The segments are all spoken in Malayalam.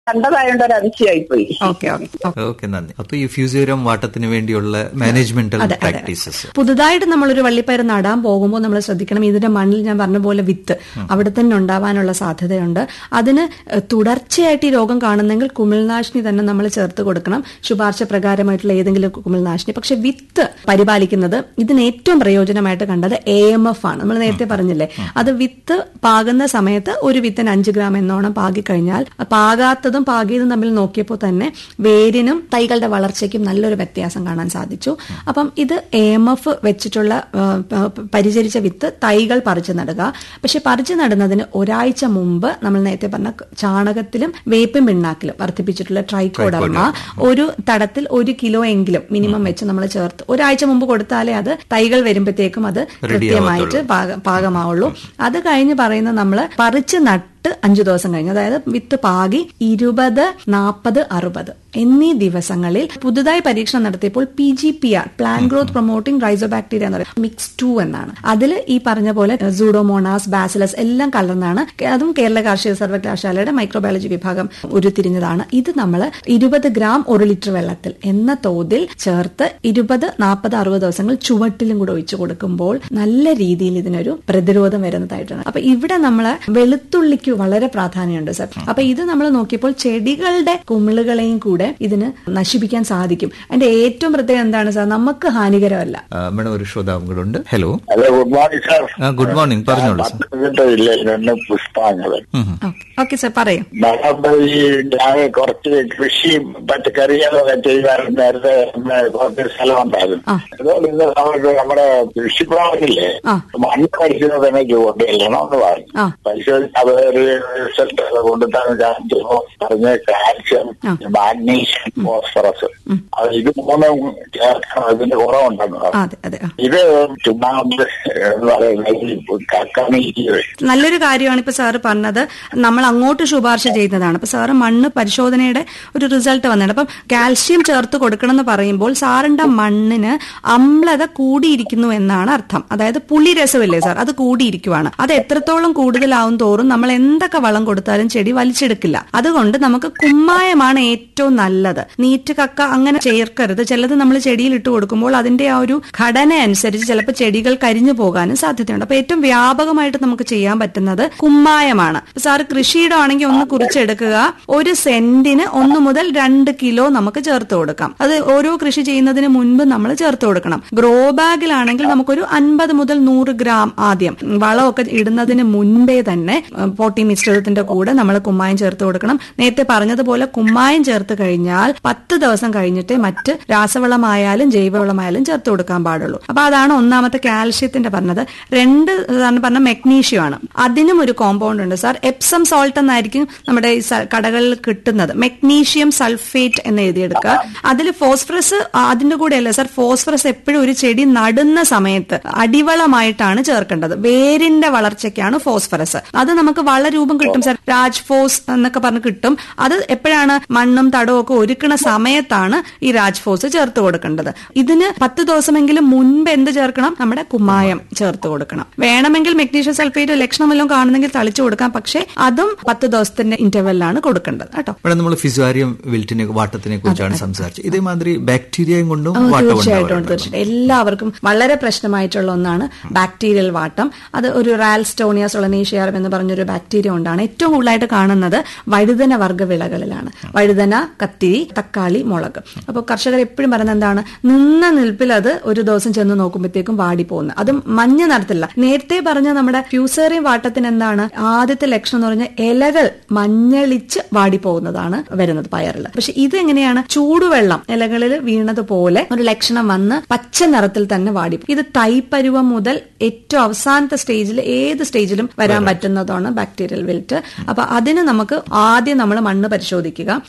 കണ്ടതായോണ്ട് ഒരു അതിശയായി പോയി ഓക്കെ ഓക്കെ ഓക്കെ നന്ദി അപ്പൊ ഈ ഫ്യൂസിയോരം വാട്ടത്തിന് വേണ്ടിയുള്ള മാനേജ്മെന്റൽ അതെ, അതെ. പ്രാക്ടീസസ് പുതുതായിട്ട് നമ്മളൊരു വള്ളിപ്പയർ നടാൻ പോകുമ്പോൾ നമ്മൾ ശ്രദ്ധിക്കണം ഇതിന്റെ മണ്ണിൽ ഞാൻ പറഞ്ഞ പോലെ വിത്ത് അവിടെ തന്നെ ഉണ്ടാവാനുള്ള സാധ്യതയുണ്ട് അതിന് ഏഹ്, തുടർച്ചയായിട്ട് ഈ രോഗം കാണുന്നെങ്കിൽ കുമിൾനാശിനി തന്നെ നമ്മൾ ചേർത്ത് കൊടുക്കണം ശുപാർശ പ്രകാരമായിട്ടുള്ള ഏതെങ്കിലും കുമിൾനാശിനി പക്ഷെ വിത്ത് പരിപാലിക്കുന്നത് ഇതിന് ഏറ്റവും പ്രയോജനമായിട്ട് കണ്ടത് എ എം എഫ് ആണ് നമ്മൾ നേരത്തെ പറഞ്ഞില്ലേ അത് വിത്ത് പാകുന്ന സമയത്ത് ഒരു വിത്തിന് അഞ്ച് ഗ്രാം എന്നോണം പാകിക്കഴിഞ്ഞാൽ പാകാത്തതും പാകിയതും തമ്മിൽ നോക്കിയപ്പോൾ തന്നെ വേരിനും തൈകളുടെ വളർച്ചയ്ക്കും നല്ലൊരു വ്യത്യാസം കാണാൻ സാധിച്ചു അപ്പം ഇത് എ എം എഫ് വെച്ചിട്ടുള്ള ആ, പ- പരിചരിച്ച വിത്ത് തൈകൾ പറിച്ചു നടുക പക്ഷെ പറിച്ചു നടുന്നതിന് ഒരാഴ്ച മുമ്പ് നമ്മൾ നേരത്തെ പറഞ്ഞ ചാണകത്തിലും വേപ്പും പിണ്ണാക്കിലും വർദ്ധിപ്പിച്ചിട്ടുള്ള ട്രൈക്കോഡർമ ഒരു തടത്തിൽ ഒരു കിലോ എങ്കിലും മിനിമം വെച്ച് നമ്മൾ ചേർത്ത് ഒരാഴ്ച മുമ്പ് കൊടുത്താലേ അത് തൈകൾ വരുമ്പോഴത്തേക്കും അത് കൃത്യമായിട്ട് പാക- പാകമാവുള്ളൂ അത് കഴിഞ്ഞ് പറയുന്നത് നമ്മൾ പറിച്ച് നട്ട് അഞ്ചു ദിവസം കഴിഞ്ഞ് അതായത് വിത്ത് പാകി ഇരുപത് നാൽപ്പത് അറുപത് എന്നീ ദിവസങ്ങളിൽ പുതുതായി പരീക്ഷണം നടത്തിയപ്പോൾ P G P R plant growth promoting rhizobacteria എന്ന് പറയുന്നത് മിക്സ് ടു എന്നാണ് അതിൽ ഈ പറഞ്ഞ പോലെ സൂഡോമോണാസ് ബാസിലസ് എല്ലാം കലർന്നാണ് അതും കേരള കാർഷിക സർവകലാശാലയുടെ മൈക്രോബയോളജി വിഭാഗം ഉരുത്തിരിഞ്ഞതാണ് ഇത് നമ്മൾ ഇരുപത് ഗ്രാം ഒരു ലിറ്റർ വെള്ളത്തിൽ എന്ന തോതിൽ ചേർത്ത് ഇരുപത് നാൽപ്പത് അറുപത് ദിവസങ്ങൾ ചുവട്ടിലും കൂടെ ഒഴിച്ചു കൊടുക്കുമ്പോൾ നല്ല രീതിയിൽ ഇതിനൊരു പ്രതിരോധം വരുന്നതായിട്ടാണ് അപ്പൊ ഇവിടെ നമ്മൾ വെളുത്തുള്ളിക്ക് വളരെ പ്രാധാന്യമുണ്ട് സർ അപ്പൊ ഇത് നമ്മൾ നോക്കിയപ്പോൾ ചെടികളുടെ കുമിളുകളെയും കൂടെ ഇതിന് നശിപ്പിക്കാൻ സാധിക്കും അതിന്റെ ഏറ്റവും പ്രത്യേകത എന്താണ് സാർ നമുക്ക് ഹാനികരമല്ല മേഡം ഒരു ശ്രോതാവും കൂടെ ഉണ്ട് hello hello good morning sir ആ ഗുഡ് മോർണിംഗ് പറഞ്ഞോളൂ സർ പത്തനംതിട്ട ജില്ലയിൽ നിന്ന് പുഷ്പാങ്കതൻ ഓക്കെ സാർ പറയൂ നടന്ന ഈ ഞാൻ കുറച്ച് കൃഷിയും പച്ചക്കറികളൊക്കെ ചെയ്യാൻ നേരത്തെ കുറച്ച് സ്ഥലം ഉണ്ടായിരുന്നു ആ. അതുകൊണ്ട് ഇന്ന് നമുക്ക് നമ്മുടെ കൃഷിഭവനില്ലേ ആ. മണ്ണ് പരിശോധന ചൂണ്ടില്ലെന്ന് ഒന്ന് പറഞ്ഞു ആ. പരിശോധിച്ച് അവർ റിസൾട്ട് കൊണ്ടുതന്നെ കാണിച്ചപ്പോ പറഞ്ഞ കാൽഷ്യം ആ. മാഗ്നീഷ്യം ഫോസ്ഫറസ് അത് ഇത് മൂന്നും ചേർക്കണം ഇതിന്റെ കുറവുണ്ടെന്ന് ആ, പറഞ്ഞു അതെ അതെ ആ. ഇത് ചുണ്ണാമ്പ് എന്ന് പറയുന്നത് ഈ കക്കണീക്ക് നല്ലൊരു കാര്യമാണ് ഇപ്പൊ സാറ് പറഞ്ഞത് നമ്മൾ അങ്ങോട്ട് ശുപാർശ ചെയ്യുന്നതാണ് അപ്പൊ സാറ് മണ്ണ് പരിശോധനയുടെ ഒരു റിസൾട്ട് വന്നിട്ടുണ്ട് അപ്പം കാൽഷ്യം ചേർത്ത് കൊടുക്കണം എന്ന് പറയുമ്പോൾ സാറിന്റെ മണ്ണിന് അമ്ലത കൂടിയിരിക്കുന്നു എന്നാണ് അർത്ഥം അതായത് പുളി രസമില്ലേ സാർ അത് കൂടിയിരിക്കുവാണ് അത് എത്രത്തോളം കൂടുതലാവും തോറും നമ്മൾ എന്തൊക്കെ വളം കൊടുത്താലും ചെടി വലിച്ചെടുക്കില്ല അതുകൊണ്ട് നമുക്ക് കുമ്മായമാണ് ഏറ്റവും നല്ലത് നീറ്റ് കക്ക അങ്ങനെ ചേർക്കരുത് ചിലത് നമ്മൾ ചെടിയിൽ ഇട്ട് കൊടുക്കുമ്പോൾ അതിന്റെ ആ ഒരു ഘടന അനുസരിച്ച് ചിലപ്പോൾ ചെടികൾ കരിഞ്ഞു പോകാനും സാധ്യതയുണ്ട് അപ്പൊ ഏറ്റവും വ്യാപകമായിട്ട് നമുക്ക് ചെയ്യാൻ പറ്റുന്നത് കുമ്മായമാണ് സാറ് കൃഷിയുടെ ആണെങ്കിൽ ഒന്ന് കുറിച്ചെടുക്കുക ഒരു സെന്റിന് ഒന്ന് മുതൽ രണ്ട് കിലോ നമുക്ക് ചേർത്ത് കൊടുക്കാം അത് ഓരോ കൃഷി ചെയ്യുന്നതിന് മുൻപ് നമ്മൾ ചേർത്ത് കൊടുക്കണം ഗ്രോ ബാഗിലാണെങ്കിൽ നമുക്കൊരു അൻപത് മുതൽ നൂറ് ഗ്രാം ആദ്യം വളമൊക്കെ ഇടുന്നതിന് മുൻപേ തന്നെ ഉം, പോട്ടി മിശ്രിതത്തിന്റെ കൂടെ നമ്മൾ കുമ്മായം ചേർത്ത് കൊടുക്കണം നേരത്തെ പറഞ്ഞതുപോലെ കുമ്മായം ചേർത്ത് കഴിഞ്ഞാൽ പത്ത് ദിവസം കഴിഞ്ഞിട്ടേ മറ്റ് രാസവളമായാലും ജൈവവളമായാലും ചേർത്ത് കൊടുക്കാൻ പാടുള്ളൂ അപ്പൊ അതാണ് ഒന്നാമത്തെ കാൽഷ്യത്തിന്റെ പറഞ്ഞത് രണ്ട് ഇതാണ് പറഞ്ഞ മെഗ്നീഷ്യം ആണ് അതിനും ഒരു കോമ്പൗണ്ട് ഉണ്ട് സാർ എപ്സം സോൾട്ട് എന്നായിരിക്കും നമ്മുടെ ഈ സ- കടകളിൽ കിട്ടുന്നത് മെഗ്നീഷ്യം സൾഫേറ്റ് എന്ന് എഴുതിയെടുക്കുക അതിൽ ഫോസ്ഫറസ് അതിന്റെ കൂടെ അല്ല സാർ ഫോസ്ഫറസ് എപ്പോഴും ഒരു ചെടി നടുന്ന സമയത്ത് അടിവളമായിട്ടാണ് ചേർക്കേണ്ടത് വേരിന്റെ വളർച്ചയ്ക്കാണ് ഫോസ്ഫറസ് അത് നമുക്ക് വളരൂപം കിട്ടും സാർ രാജ് ഫോസ് എന്നൊക്കെ പറഞ്ഞ് കിട്ടും അത് എപ്പോഴാണ് മണ്ണും തടവും ഒക്കെ ഒരുക്കണ സമയത്താണ് ഈ രാജ് ഫോസ് ചേർത്ത് കൊടുക്കേണ്ടത് ഇതിന് പത്ത് ദിവസമെങ്കിലും മുൻപ് എന്ത് ചേർക്കണം നമ്മുടെ കുമ്മായം ചേർത്ത് കൊടുക്കണം വേണമെങ്കിൽ മെഗ്നീഷ്യം സൾഫേറ്റ് ലക്ഷണം വല്ലതും കാണുന്നെങ്കിൽ തളിച്ചു കൊടുക്കാം പക്ഷേ അതും പത്ത് ദിവസത്തിന്റെ ഇന്റർവെല്ലാണ് കൊടുക്കേണ്ടത് കേട്ടോ ഇവിടെ നമ്മൾ ഫിസുവാരിയം വിൽറ്റിനെ വാട്ടത്തിനെ കുറിച്ചാണ് സംസാരിച്ചത് ഇതേമാതിരി ബാക്ടീരിയയും കൊണ്ടും ഓ, വാട്ടം തീർച്ചയായിട്ടും ഉണ്ടാവാറുണ്ട് തീർച്ചയായിട്ടും എല്ലാവർക്കും വളരെ പ്രശ്നമായിട്ടുള്ള ഒന്നാണ് ബാക്ടീരിയൽ വാട്ടം അത് ഒരു റാൽസ്റ്റോണിയ സൊളനീഷ്യാരം എന്ന് പറഞ്ഞൊരു ബാക്ടീരിയ കൊണ്ടാണ് ഏറ്റവും കൂടുതലായിട്ട് കാണുന്നത് വഴുതന വർഗ്ഗ വിളകളിലാണ് വഴുതന കത്തിരി തക്കാളി മുളക് അപ്പോൾ കർഷകർ എപ്പോഴും പറയുന്നത് എന്താണ് നിന്ന നിൽപ്പിൽ അത് ഒരു ദിവസം ചെന്ന് നോക്കുമ്പോഴത്തേക്കും വാടി പോകുന്നത് അതും മഞ്ഞ നിറത്തില്ല നേരത്തെ പറഞ്ഞ നമ്മുടെ ഫ്യൂസേറിയം വാട്ടത്തിന് എന്താണ് ആദ്യത്തെ ലക്ഷണം എന്ന് പറഞ്ഞാൽ ഇലകൾ മഞ്ഞളിച്ച് വാടി പോകുന്നതാണ് വരുന്നത് പയറിൽ പക്ഷെ ഇത് എങ്ങനെയാണ് ചൂടുവെള്ളം ഇലകളിൽ വീണതുപോലെ ഒരു ലക്ഷണം വന്ന് പച്ച നിറത്തിൽ തന്നെ വാടി ഇത് തൈപ്പരുവം മുതൽ ഏറ്റവും അവസാനത്തെ സ്റ്റേജിൽ ഏത് സ്റ്റേജിലും വരാൻ പറ്റുന്നതാണ് ബാക്ടീരിയൽ വിൽറ്റ് അപ്പൊ അതിന് നമുക്ക് ആദ്യം നമ്മൾ മണ്ണ് പരിശോധിക്കുക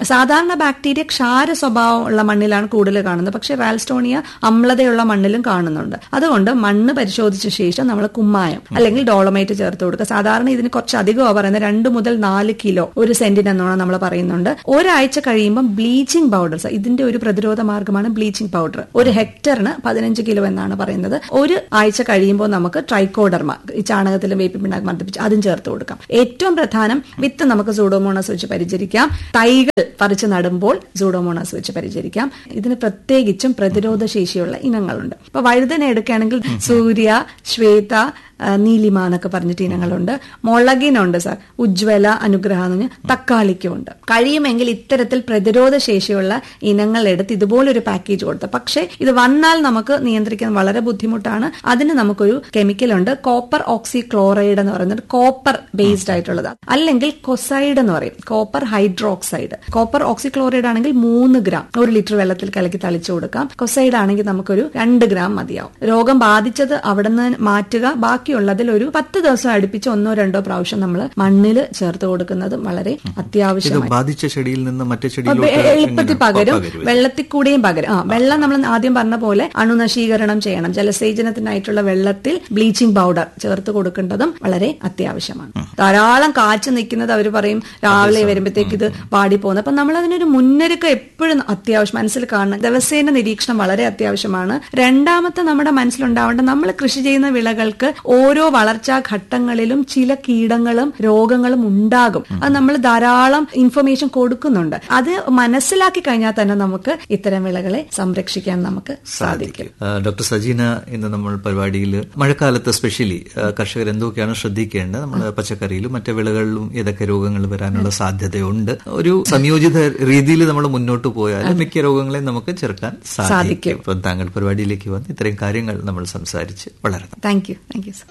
സാധാരണ ബാക്ടീരിയ ക്ഷാര സ്വഭാവം ഉള്ള മണ്ണിലാണ് കൂടുതൽ കാണുന്നത് പക്ഷെ റാൽസ്റ്റോണിയ അമ്ലതയുള്ള മണ്ണിലും കാണുന്നുണ്ട് അതുകൊണ്ട് മണ്ണ് പരിശോധിച്ച ശേഷം നമ്മൾ കുമ്മായം അല്ലെങ്കിൽ ഡോളമൈറ്റ് ചേർത്ത് കൊടുക്കുക സാധാരണ ഇതിന് കുറച്ച് അധികമാണ് പറയുന്നത് രണ്ട് മുതൽ നാല് കിലോ ഒരു സെന്റിന് എന്നോണം നമ്മൾ പറയുന്നുണ്ട് ഒരാഴ്ച കഴിയുമ്പോൾ ബ്ലീച്ചിങ് പൗഡർ ഇതിന്റെ ഒരു പ്രതിരോധ മാർഗമാണ് ബ്ലീച്ചിങ് പൗഡർ ഒരു ഹെക്ടറിന് പതിനഞ്ച് കിലോ എന്നാണ് പറയുന്നത് ഒരു ആഴ്ച കഴിയുമ്പോൾ നമുക്ക് ട്രൈക്കോഡർമ ഈ ചാണകത്തിലും വേപ്പിൻ പിണ്ണാക്ക് മർദ്ദിപ്പിച്ച് അതും ചേർത്ത് കൊടുക്കാം ഏറ്റവും പ്രധാനം വിത്ത് നമുക്ക് സൂഡോമോണസ് വെച്ച് പരിചരിക്കാം തൈകൾ പറിച്ച് നടുമ്പോൾ സൂഡോമോണസ് വെച്ച് പരിചരിക്കാം ഇതിന് പ്രത്യേകിച്ചും പ്രതിരോധ ശേഷിയുള്ള ഇനങ്ങളുണ്ട് ഇപ്പൊ വഴുതന എടുക്കുകയാണെങ്കിൽ സൂര്യ ശ്വേത ആ, നീലിമ എന്നൊക്കെ പറഞ്ഞിട്ട് ഇനങ്ങളുണ്ട് മുളകിനുണ്ട് സാർ ഉജ്ജ്വല അനുഗ്രഹം എന്ന് പറഞ്ഞാൽ തക്കാളിക്കുണ്ട് കഴിയുമെങ്കിൽ ഇത്തരത്തിൽ പ്രതിരോധ ശേഷിയുള്ള ഇനങ്ങൾ എടുത്ത് ഇതുപോലൊരു പാക്കേജ് കൊടുത്ത് പക്ഷേ ഇത് വന്നാൽ നമുക്ക് നിയന്ത്രിക്കാൻ വളരെ ബുദ്ധിമുട്ടാണ് അതിന് നമുക്കൊരു കെമിക്കൽ ഉണ്ട് കോപ്പർ ഓക്സി ക്ലോറൈഡ് എന്ന് പറയുന്നത് കോപ്പർ ബേസ്ഡ് ആയിട്ടുള്ളത് അല്ലെങ്കിൽ കൊസൈഡ് എന്ന് പറയും copper hydroxide copper oxychloride ആണെങ്കിൽ മൂന്ന് ഗ്രാം ഒരു ലിറ്റർ വെള്ളത്തിൽ കലക്കി തളിച്ചു കൊടുക്കാം കൊസൈഡ് ആണെങ്കിൽ നമുക്കൊരു രണ്ട് ഗ്രാം മതിയാവും രോഗം ബാധിച്ചത് അവിടെ നിന്ന് മാറ്റുക ബാക്കിയുള്ളതിൽ ഒരു പത്ത് ദിവസം അടുപ്പിച്ച് ഒന്നോ രണ്ടോ പ്രാവശ്യം നമ്മൾ മണ്ണിൽ ചേർത്ത് കൊടുക്കുന്നത് വളരെ ഇത് അത്യാവശ്യമായി ബാധിച്ച ചെടിയിൽ നിന്ന് മറ്റേ അപ്പൊ ചെടിയിലോട്ട് എളുപ്പത്തിൽ എങ്ങനെ പകരും പകരുമോ? വെള്ളത്തിൽ കൂടെയും പകരും ആ വെള്ളം നമ്മൾ ആദ്യം പറഞ്ഞ പോലെ അണുനശീകരണം ചെയ്യണം ജലസേചനത്തിനായിട്ടുള്ള വെള്ളത്തിൽ ബ്ലീച്ചിങ് പൗഡർ ചേർത്ത് കൊടുക്കേണ്ടതും വളരെ അത്യാവശ്യമാണ് ധാരാളം കാച്ചു നിൽക്കുന്നത് അവർ പറയും രാവിലെ വരുമ്പോഴത്തേക്ക് ഇത് പാടി പോകുന്നത് അപ്പൊ നമ്മൾ അതിനൊരു മുന്നൊരുക്കം എപ്പോഴും അത്യാവശ്യം മനസ്സിൽ കാണണം ദിവസേന നിരീക്ഷണം വളരെ അത്യാവശ്യമാണ് രണ്ടാമത്തെ നമ്മുടെ മനസ്സിലുണ്ടാവേണ്ട നമ്മൾ കൃഷി ചെയ്യുന്ന വിളകൾക്ക് ഓരോ വളർച്ചാ ഘട്ടങ്ങളിലും ചില കീടങ്ങളും രോഗങ്ങളും ഉണ്ടാകും അത് നമ്മൾ ധാരാളം ഇൻഫർമേഷൻ കൊടുക്കുന്നുണ്ട് അത് മനസ്സിലാക്കി കഴിഞ്ഞാൽ തന്നെ നമുക്ക് ഇത്തരം വിളകളെ സംരക്ഷിക്കാൻ നമുക്ക് സാധിക്കും ആ, ഡോക്ടർ സജീന ഇന്ന് നമ്മൾ പരിപാടിയിൽ മഴക്കാലത്ത് സ്പെഷ്യലി ആ, കർഷകർ എന്തൊക്കെയാണ് ശ്രദ്ധിക്കേണ്ടത് നമ്മൾ പച്ചക്കറിയിലും മറ്റു വിളകളിലും ഏതൊക്കെ രോഗങ്ങൾ വരാനുള്ള സാധ്യതയുണ്ട് ഒരു സംയോജിത രീതിയിൽ നമ്മൾ മുന്നോട്ട് പോയാൽ മിക്ക രോഗങ്ങളെയും നമുക്ക് ചെറുക്കാൻ സാധിക്കും സാധിക്കും. ഇപ്പം താങ്കൾ പരിപാടിയിലേക്ക് വന്ന് ഇത്രയും കാര്യങ്ങൾ നമ്മൾ സംസാരിച്ച് വളരെ നന്ദി. Thank you thank you sir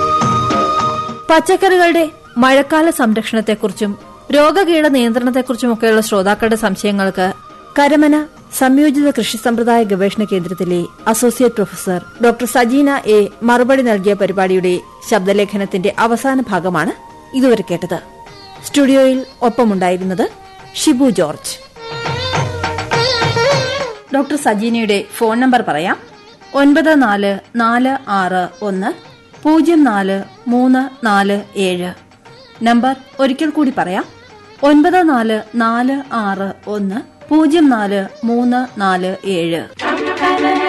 പച്ചക്കറികളുടെ മഴക്കാല സംരക്ഷണത്തെക്കുറിച്ചും രോഗകീട നിയന്ത്രണത്തെക്കുറിച്ചുമൊക്കെയുള്ള ശ്രോതാക്കളുടെ സംശയങ്ങൾക്ക് കരമന സംയോജിത കൃഷി സമ്പ്രദായ ഗവേഷണ കേന്ദ്രത്തിലെ associate professor doctor Sajeena A മറുപടി നൽകിയ പരിപാടിയുടെ ശബ്ദലേഖനത്തിന്റെ അവസാന ഭാഗമാണ് ഇതുവരെ കേട്ടത് സ്റ്റുഡിയോയിൽ ഒപ്പമുണ്ടായിരുന്നത് ഷിബു ജോർജ് ഡോക്ടർ സജീനയുടെ ഫോൺ നമ്പർ പറയാം ഒൻപത് നാല് നാല് ആറ് ഒന്ന് പൂജ്യം നാല് മൂന്ന് നാല് ഏഴ് നമ്പർ ഒരിക്കൽ കൂടി പറയാം ഒൻപത് നാല് നാല് ആറ് ഒന്ന് പൂജ്യം നാല് മൂന്ന് നാല് ഏഴ്